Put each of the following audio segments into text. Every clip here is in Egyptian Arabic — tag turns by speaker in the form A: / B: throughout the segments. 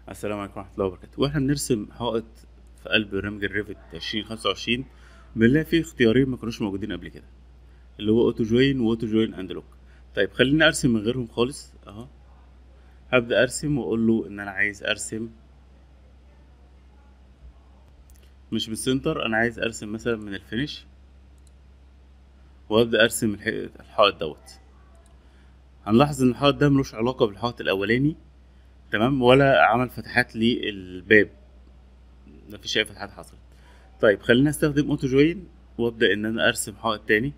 A: السلام عليكم ورحمة الله وبركاته واحنا بنرسم حائط في قلب برنامج الريفت عشرين خمسة وعشرين بنلاقي فيه اختيارين ما كانوش موجودين قبل كده اللي هو اوتو جوين واوتو جوين اند لوك طيب خليني ارسم من غيرهم خالص اهو هبدأ ارسم واقول له ان انا عايز ارسم مش من السنتر انا عايز ارسم مثلا من الفينش وابدأ ارسم الح- الحائط دوت هنلاحظ ان الحائط ده ملوش علاقة بالحائط الاولاني تمام ولا عمل فتحات للباب مفيش اي فتحات حصلت طيب خلينا استخدم اوتو جوين وابدا ان انا ارسم حائط تاني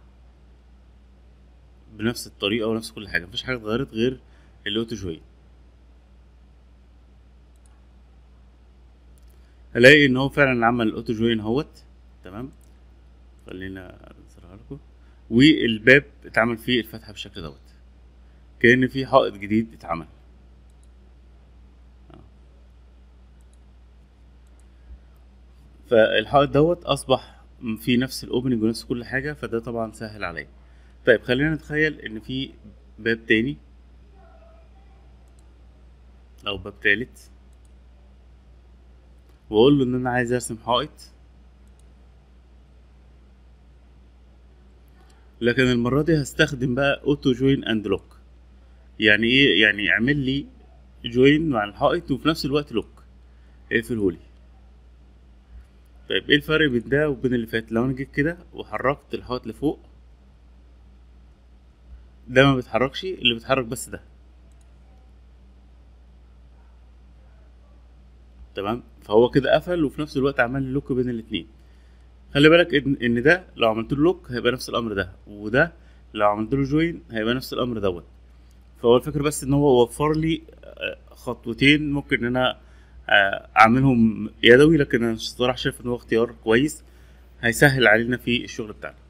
A: بنفس الطريقه ونفس كل حاجه مفيش حاجه اتغيرت غير الاوتو جوين هلاقي ان هو فعلا عمل الاوتو جوين اهوت تمام خلينا اظهرها لكم والباب اتعمل فيه الفتحه بالشكل دوت كأن في حائط جديد اتعمل فالحائط دوت اصبح في نفس الاوبننج ونفس كل حاجه فده طبعا سهل عليا طيب خلينا نتخيل ان في باب تاني او باب تالت واقول له ان انا عايز ارسم حائط لكن المره دي هستخدم بقى اوتو جوين اند لوك يعني ايه يعني اعمل لي جوين مع الحائط وفي نفس الوقت لوك اقفلهولي طيب ايه الفرق بين ده وبين اللي فات لو انا جيت كده وحركت الحائط لفوق ده ما بيتحركش اللي بيتحرك بس ده تمام فهو كده قفل وفي نفس الوقت عمل لي لوك بين الاتنين خلي بالك ان ان ده لو عملت له لوك هيبقى نفس الامر ده وده لو عملت له جوين هيبقى نفس الامر دوت فهو الفكره بس ان هو وفر لي آه، خطوتين ممكن ان انا آه، اعملهم يدوي لكن انا الصراحه شايف ان هو اختيار كويس هيسهل علينا في الشغل بتاعنا